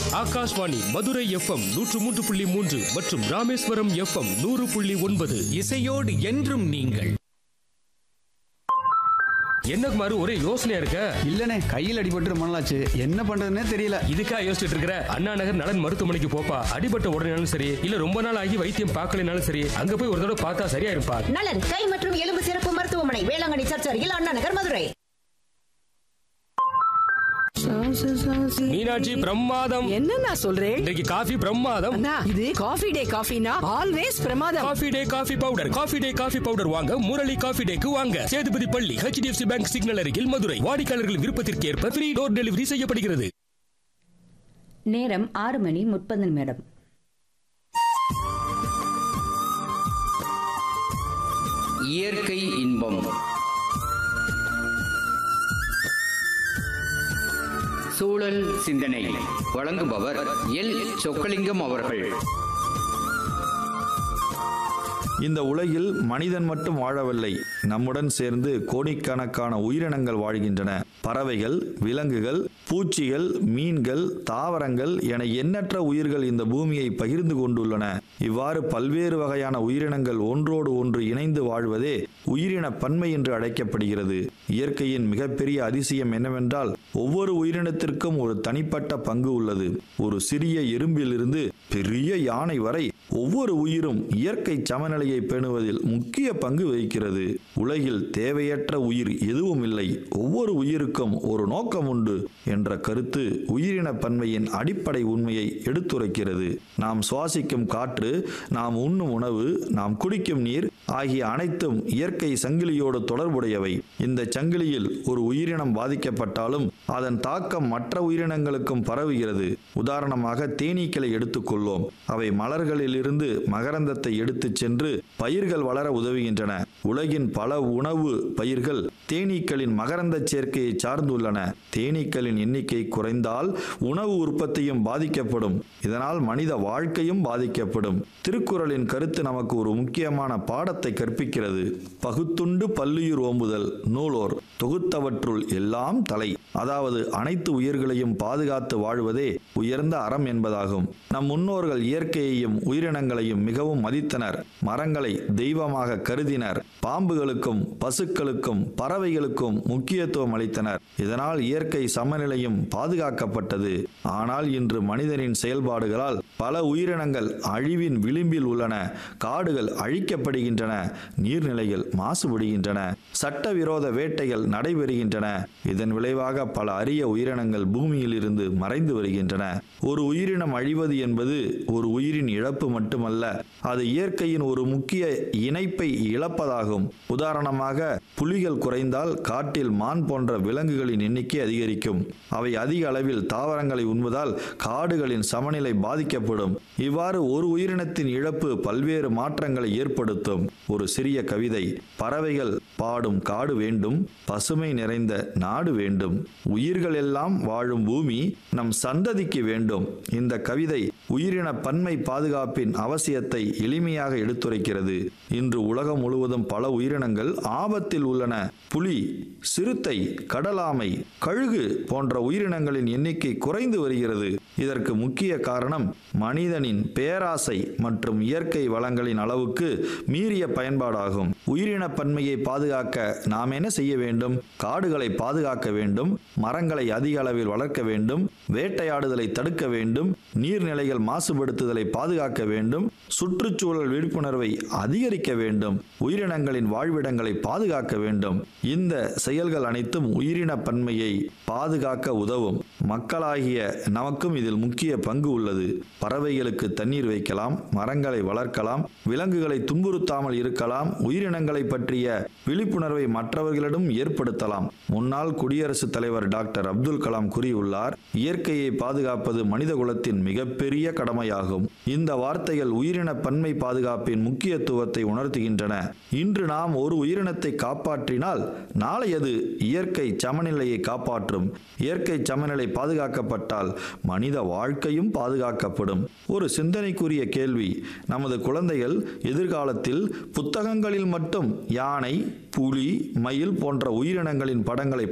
Akashvani Madurai FM நூற்று மூன்று புள்ளி மூன்று மற்றும் ராமேஸ்வரம் எஃப்எம் நூறு புள்ளி ஒன்பது இசையோடு என்றும் நீங்கள் என்ன குமாரு ஒரே யோசனையா இருக்க இல்லனே கையில் அடிபட்டு ரொம்ப நாளாச்சு என்ன பண்றதுன்னே தெரியல இதுக்கா யோசிச்சுட்டு இருக்கிற அண்ணா நகர் நலன் மருத்துவமனைக்கு போப்பா அடிபட்ட உடனேனாலும் சரி இல்ல ரொம்ப நாள் ஆகி வைத்தியம் பார்க்கலனாலும் சரி அங்க போய் ஒரு தடவை பார்த்தா சரியா இருப்பா நலன் கை மற்றும் எலும்பு சிறப்பு மருத்துவமனை வேளாங்கண்ணி சர்ச் அருகில் அண்ணா நகர் மதுரை மீனாட்சி பிரமாதம் என்ன நான் சொல்றேன் இன்றைக்கு காஃபி பிரமாதம் அண்ணா இது காஃபி டே காஃபினா ஆல்வேஸ் பிரமாதம் coffee day coffee powder coffee day coffee powder வாங்க முரளி காஃபி டேக்கு வாங்க சேதுபதி பள்ளி ஹெச்டிஎஃப்சி பேங்க் சிக்னல் அருகில் மதுரை வாடிக்கையாளர்கள் விருப்பத்திற்கு ஏற்ப ஃப்ரீ டோர் டெலிவரி செய்யப்படுகிறது நேரம் ஆறு மணி முப்பது நிமிடம் இயற்கை இன்பம் சூழல் சிந்தனை வழங்குபவர் எல் சொக்கலிங்கம் அவர்கள் இந்த உலகில் மனிதன் மட்டும் வாழவில்லை நம்முடன் சேர்ந்து கோடிக்கணக்கான உயிரினங்கள் வாழ்கின்றன பறவைகள் விலங்குகள் பூச்சிகள் மீன்கள் தாவரங்கள் என எண்ணற்ற உயிர்கள் இந்த பூமியை பகிர்ந்து கொண்டுள்ளன இவ்வாறு பல்வேறு வகையான உயிரினங்கள் ஒன்றோடு ஒன்று இணைந்து வாழ்வதே உயிரின பன்மை என்று அழைக்கப்படுகிறது இயற்கையின் மிகப்பெரிய அதிசயம் என்னவென்றால் ஒவ்வொரு உயிரினத்திற்கும் ஒரு தனிப்பட்ட பங்கு உள்ளது ஒரு சிறிய எறும்பிலிருந்து பெரிய யானை வரை ஒவ்வொரு உயிரும் இயற்கை சமநிலையை பேணுவதில் முக்கிய பங்கு வகிக்கிறது உலகில் தேவையற்ற உயிர் எதுவும் இல்லை ஒவ்வொரு உயிருக்கும் ஒரு நோக்கம் உண்டு என்ற கருத்து உயிரின பன்மையின் அடிப்படை உண்மையை எடுத்துரைக்கிறது நாம் சுவாசிக்கும் காற்று நாம் உண்ணும் உணவு நாம் குடிக்கும் நீர் ஆகிய அனைத்தும் இயற்கை சங்கிலியோடு தொடர்புடையவை இந்த சங்கிலியில் ஒரு உயிரினம் பாதிக்கப்பட்டாலும் அதன் தாக்கம் மற்ற உயிரினங்களுக்கும் பரவுகிறது உதாரணமாக தேனீக்களை எடுத்துக்கொள்வோம் அவை மலர்களிலிருந்து மகரந்தத்தை எடுத்துச் சென்று பயிர்கள் வளர உதவுகின்றன உலகின் பல உணவு பயிர்கள் தேனீக்களின் மகரந்த சேர்க்கையை சார்ந்துள்ளன தேனீக்களின் எண்ணிக்கை குறைந்தால் உணவு உற்பத்தியும் பாதிக்கப்படும் இதனால் மனித வாழ்க்கையும் பாதிக்கப்படும் திருக்குறளின் கருத்து நமக்கு ஒரு முக்கியமான பாடத்தை கற்பிக்கிறது பகுத்துண்டு பல்லுயிர் ஓம்புதல் நூலோர் தொகுத்தவற்றுள் எல்லாம் தலை அதாவது அனைத்து உயிர்களையும் பாதுகாத்து வாழ்வதே உயர்ந்த அறம் என்பதாகும் நம் முன்னோர்கள் இயற்கையையும் உயிரினங்களையும் மிகவும் மதித்தனர் மரங்களை தெய்வமாக கருதினர் பாம்புகளுக்கும் பசுக்களுக்கும் பறவைகளுக்கும் முக்கியத்துவம் அளித்தனர் இதனால் இயற்கை சமநிலையும் பாதுகாக்கப்பட்டது ஆனால் இன்று மனிதனின் செயல்பாடுகளால் பல உயிரினங்கள் அழிவின் விளிம்பில் உள்ளன காடுகள் அழிக்கப்படுகின்றன நீர்நிலைகள் மாசுபடுகின்றன சட்டவிரோத வேட்டைகள் நடைபெறுகின்றன இதன் விளைவாக பல அரிய உயிரினங்கள் பூமியில் இருந்து மறைந்து வருகின்றன ஒரு உயிரினம் அழிவது என்பது ஒரு உயிரின் இழப்பு மட்டுமல்ல அது இயற்கையின் ஒரு முக்கிய இணைப்பை இழப்பதாகும் உதாரணமாக புலிகள் குறைந்தால் காட்டில் மான் போன்ற விலங்குகளின் எண்ணிக்கை அதிகரிக்கும் அவை அதிக அளவில் தாவரங்களை உண்பதால் காடுகளின் சமநிலை பாதிக்கப்படும் இவ்வாறு ஒரு உயிரினத்தின் இழப்பு பல்வேறு மாற்றங்களை ஏற்படுத்தும் ஒரு சிறிய கவிதை பறவைகள் பாடும் காடு வேண்டும் பசுமை நிறைந்த நாடு வேண்டும் உயிர்கள் எல்லாம் வாழும் பூமி நம் சந்ததிக்கு வேண்டும் இந்த கவிதை உயிரின பன்மை பாதுகாப்பின் அவசியத்தை எளிமையாக எடுத்துரைக்கிறது இன்று உலகம் முழுவதும் பல உயிரினங்கள் ஆபத்தில் உள்ளன புலி சிறுத்தை கடலாமை கழுகு போன்ற உயிரினங்களின் எண்ணிக்கை குறைந்து வருகிறது இதற்கு முக்கிய காரணம் மனிதனின் பேராசை மற்றும் இயற்கை வளங்களின் அளவுக்கு மீறிய பயன்பாடாகும் உயிரின பன்மையை பாதுகாக்க நாம் என்ன செய்ய வேண்டும் காடுகளை பாதுகாக்க வேண்டும் மரங்களை அதிக அளவில் வளர்க்க வேண்டும் வேட்டையாடுதலை தடுக்க வேண்டும் நீர்நிலைகள் மாசுபடுத்துதலை பாதுகாக்க வேண்டும் சுற்றுச்சூழல் விழிப்புணர்வை அதிகரிக்க வேண்டும் உயிரினங்களின் வாழ்விடங்களை பாதுகாக்க வேண்டும் இந்த செயல்கள் அனைத்தும் உயிரின பன்மையை பாதுகாக்க உதவும் மக்களாகிய நமக்கும் இதில் முக்கிய பங்கு உள்ளது பறவைகளுக்கு தண்ணீர் வைக்கலாம் மரங்களை வளர்க்கலாம் விலங்குகளை துன்புறுத்தாமல் இருக்கலாம் உயிரினங்களை பற்றிய விழிப்புணர்வை மற்றவர்களிடம் ஏற்படுத்தலாம் முன்னாள் குடியரசுத் தலைவர் டாக்டர் அப்துல் கலாம் கூறியுள்ளார் இயற்கையை பாதுகாப்பது மனித குலத்தின் மிகப்பெரிய கடமையாகும் இந்த வார்த்தைகள் உயிரின பன்மை பாதுகாப்பின் முக்கியத்துவத்தை உணர்த்துகின்றன இன்று நாம் ஒரு உயிரினத்தை காப்பாற்றினால் நாளை அது இயற்கை சமநிலையை காப்பாற்றும் இயற்கை சமநிலை பாதுகாக்கப்பட்டால் மனித வாழ்க்கையும் பாதுகாக்கப்படும் ஒரு சிந்தனைக்குரிய கேள்வி நமது குழந்தைகள் எதிர்காலத்தில் புத்தகங்களில் மட்டும் யானை புலி மயில் போன்ற உயிரினங்களின் படங்களை